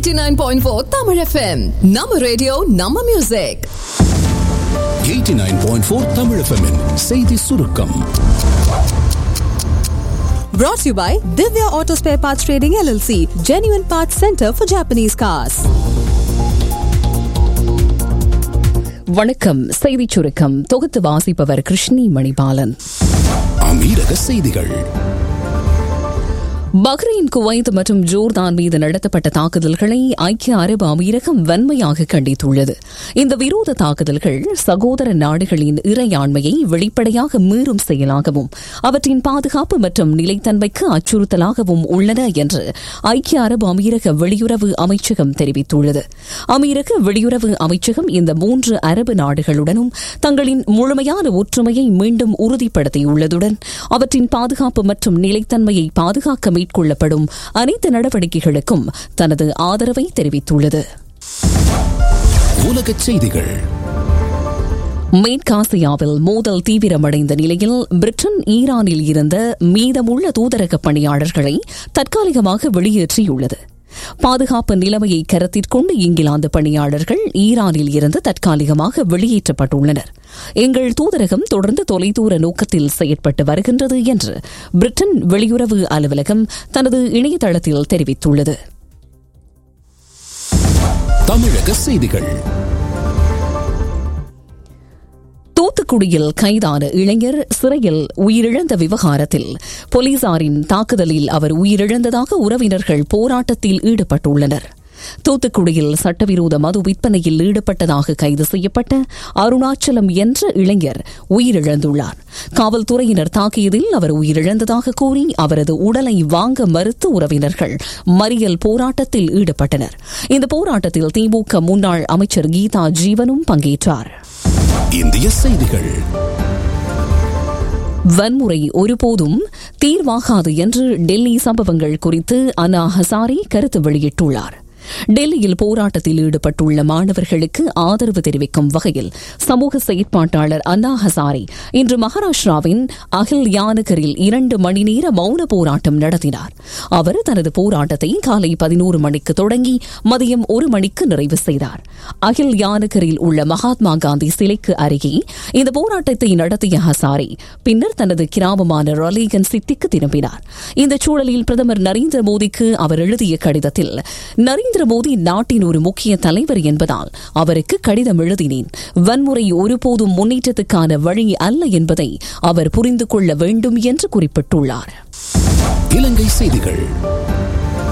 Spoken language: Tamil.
89.4 Tamil FM. Nama radio, Nama music. 89.4 Tamil FM இன் செய்தி சுருக்கம் Brought to you by Divya Auto Spare Parts Trading LLC, Genuine Parts Center for Japanese Cars. வணக்கம் செய்திச் சுருக்கம் தொகுத்து வாசிப்பவர் கிருஷ்ணி மணிபாலன் அமீரக செய்திகள் பஹ்ரைன் குவைத் மற்றும் ஜோர்தான் மீது நடத்தப்பட்ட தாக்குதல்களை ஐக்கிய அரபு அமீரகம் வன்மையாக கண்டித்துள்ளது இந்த விரோத தாக்குதல்கள் சகோதர நாடுகளின் இறையாண்மையை வெளிப்படையாக மீறும் செயலாகவும் அவற்றின் பாதுகாப்பு மற்றும் நிலைத்தன்மைக்கு அச்சுறுத்தலாகவும் உள்ளன என்று ஐக்கிய அரபு அமீரக வெளியுறவு அமைச்சகம் தெரிவித்துள்ளது அமீரக வெளியுறவு அமைச்சகம் இந்த மூன்று அரபு நாடுகளுடனும் தங்களின் முழுமையான ஒற்றுமையை மீண்டும் உறுதிப்படுத்தியுள்ளதுடன் அவற்றின் பாதுகாப்பு மற்றும் நிலைத்தன்மையை பாதுகாக்க மேற்கொள்ளப்படும் அனைத்து நடவடிக்கைகளுக்கும் தனது ஆதரவை தெரிவித்துள்ளது உலகச் செய்திகள் மேற்காசியாவில் மோதல் தீவிரமடைந்த நிலையில் பிரிட்டன் ஈரானில் இருந்த மீதமுள்ள தூதரக பணியாளர்களை தற்காலிகமாக வெளியேற்றியுள்ளது பாதுகாப்பு நிலைமையை கருத்திற்கொண்டு இங்கிலாந்து பணியாளர்கள் ஈரானில் இருந்து தற்காலிகமாக வெளியேற்றப்பட்டுள்ளனர் எங்கள் தூதரகம் தொடர்ந்து தொலைதூர நோக்கத்தில் செயற்பட்டு வருகின்றது என்று பிரிட்டன் வெளியுறவு அலுவலகம் தனது இணையதளத்தில் தெரிவித்துள்ளது தமிழக செய்திகள் தூத்துக்குடியில் கைதான இளைஞர் சிறையில் உயிரிழந்த விவகாரத்தில் போலீசாரின் தாக்குதலில் அவர் உயிரிழந்ததாக உறவினர்கள் போராட்டத்தில் ஈடுபட்டுள்ளனர் தூத்துக்குடியில் சட்டவிரோத மது விற்பனையில் ஈடுபட்டதாக கைது செய்யப்பட்ட அருணாச்சலம் என்ற இளைஞர் உயிரிழந்துள்ளார் காவல்துறையினர் தாக்கியதில் அவர் உயிரிழந்ததாக கூறி அவரது உடலை வாங்க மறுத்து உறவினர்கள் மறியல் போராட்டத்தில் ஈடுபட்டனர் இந்த போராட்டத்தில் திமுக முன்னாள் அமைச்சர் கீதா ஜீவனும் பங்கேற்றார் இந்திய செய்திகள் வன்முறை ஒருபோதும் தீர்வாகாது என்று டெல்லி சம்பவங்கள் குறித்து அனா ஹசாரி கருத்து வெளியிட்டுள்ளார் டெல்லியில் போராட்டத்தில் ஈடுபட்டுள்ள மாணவர்களுக்கு ஆதரவு தெரிவிக்கும் வகையில் சமூக செயற்பாட்டாளர் அண்ணா ஹசாரி இன்று மகாராஷ்டிராவின் அகில் யானகரில் இரண்டு மணி நேர மௌன போராட்டம் நடத்தினார் அவர் தனது போராட்டத்தை காலை பதினோரு மணிக்கு தொடங்கி மதியம் ஒரு மணிக்கு நிறைவு செய்தார் அகில் யானகரில் உள்ள மகாத்மா காந்தி சிலைக்கு அருகே இந்த போராட்டத்தை நடத்திய ஹசாரி பின்னர் தனது கிராமமான ரலீகன் சித்திக்கு திரும்பினார் இந்த சூழலில் பிரதமர் நரேந்திர மோடிக்கு அவர் எழுதிய கடிதத்தில் நரேந்திர மோடி நாட்டின் ஒரு முக்கிய தலைவர் என்பதால் அவருக்கு கடிதம் எழுதினேன் வன்முறை ஒருபோதும் முன்னேற்றத்துக்கான வழி அல்ல என்பதை அவர் புரிந்து கொள்ள வேண்டும் என்று குறிப்பிட்டுள்ளார் இலங்கை செய்திகள்